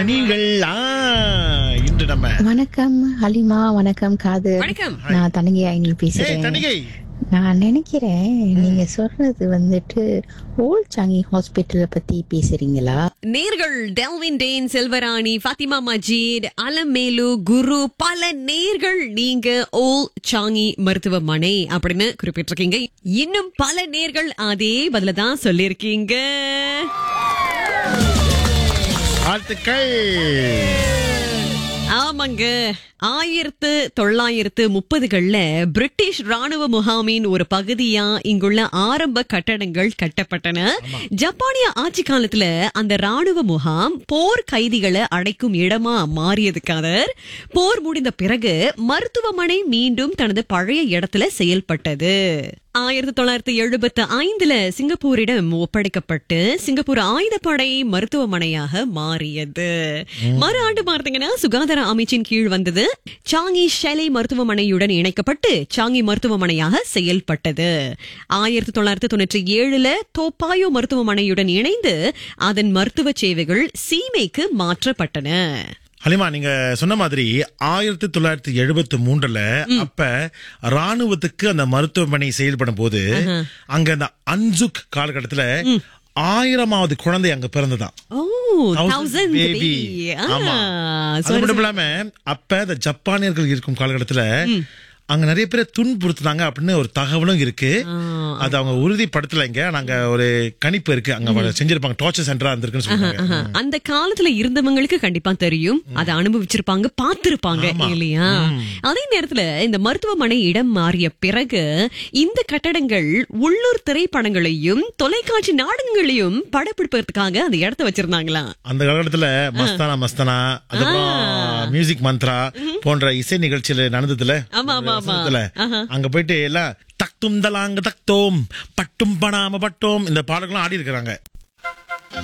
நீங்கள் ஆ, இன்று நம்ம வணக்கம் ஹலிமா வணக்கம் காது வணக்கம் நான் தனகை ஐனி ஏய் பேசுறேன் தணிகை நான் நினைக்கிறேன் நீங்க சொல்றது வந்துட்டு ஓல்ட் சாங்கி ஹாஸ்பிட்டலை பத்தி பேசுறீங்களா நேர்கள் டெல்வின் டேன் செல்வராணி ஃபாத்திமா மஜீத் அலமேலு குரு பல நேர்கள் நீங்க ஓல் சாங்கி மருத்துவமனை அப்படின்னு குறிப்பிட்டிருக்கீங்க இன்னும் பல நேர்கள் அதே பதில தான் சொல்லியிருக்கீங்க வாழ்த்துக்கள் ஆமாங்க ஆயிரத்து தொள்ளாயிரத்து முப்பதுகள்ல பிரிட்டிஷ் ராணுவ முகாமின் ஒரு பகுதியா இங்குள்ள ஆரம்ப கட்டடங்கள் கட்டப்பட்டன ஜப்பானிய ஆட்சி காலத்துல அந்த ராணுவ முகாம் போர் கைதிகளை அடைக்கும் இடமா மாறியதுக்காக போர் முடிந்த பிறகு மருத்துவமனை மீண்டும் தனது பழைய இடத்துல செயல்பட்டது ஆயிரத்தி தொள்ளாயிரத்தி எழுபத்தி ஐந்துல சிங்கப்பூரிடம் ஒப்படைக்கப்பட்டு சிங்கப்பூர் ஆயுதப்படை மருத்துவமனையாக மாறியது மறு ஆண்டு பார்த்தீங்கன்னா சுகாதார அமைச்சின் கீழ் வந்தது சாங்கி ஷெலை மருத்துவமனையுடன் இணைக்கப்பட்டு சாங்கி மருத்துவமனையாக செயல்பட்டது ஆயிரத்தி தொள்ளாயிரத்தி தொண்ணூற்றி ஏழுல தோப்பாயோ மருத்துவமனையுடன் இணைந்து அதன் மருத்துவ சேவைகள் சீமைக்கு மாற்றப்பட்டன ஹலிமா நீங்க சொன்ன மாதிரி ஆயிரத்தி தொள்ளாயிரத்தி எழுபத்தி மூன்றுல அப்ப ராணுவத்துக்கு அந்த மருத்துவமனை செயல்படும் போது அங்க அந்த அன்சுக் காலகட்டத்துல ஆயிரமாவது குழந்தை அங்க பிறந்ததாம் ஓ Thousand தௌசண்ட் baby. ஆமா. அது மட்டும் இல்லாம அப்ப இந்த ஜப்பானியர்கள் இருக்கும் காலகட்டத்துல அங்க நிறைய பேரை துன்புறுத்துனாங்க அப்படின்னு ஒரு தகவலும் இருக்கு அது அவங்க உறுதிப்படுத்தலைங்க நாங்க ஒரு கணிப்பு இருக்கு அங்க அவங்க செஞ்சிருப்பாங்க டார்ச்சர் சென்டரா இருந்திருக்குன்னு சொல்றாங்க ஆஹா. அந்த காலத்துல இருந்தவங்களுக்கு கண்டிப்பா தெரியும் அதை அனுபவிச்சிருப்பாங்க பார்த்திருப்பாங்க இல்லையா அதே நேரத்துல இந்த மருத்துவமனை இடம் மாறிய பிறகு இந்த கட்டடங்கள் உள்ளூர் திரைப்படங்களையும் தொலைக்காட்சி நாடகங்களையும் படப்பிடிப்பதற்காக அந்த இடத்த வச்சிருந்தாங்களா அந்த காலகட்டத்துல மஸ்தானா மஸ்தானா அதுக்கப்புறம் மியூசிக் மந்த்ரா போன்ற இசை நிகழ்ச்சியில நடந்ததுல ஆமா, ஆமா, ஆமா. வசந்தத்துல, அங்க போயிட்டு எல்லாம் தக்தும் தலாங்க தக்தோம் பட்டும் பணாம பட்டோம் இந்த பாடல்கள்லாம் ஆடி இருக்கிறாங்க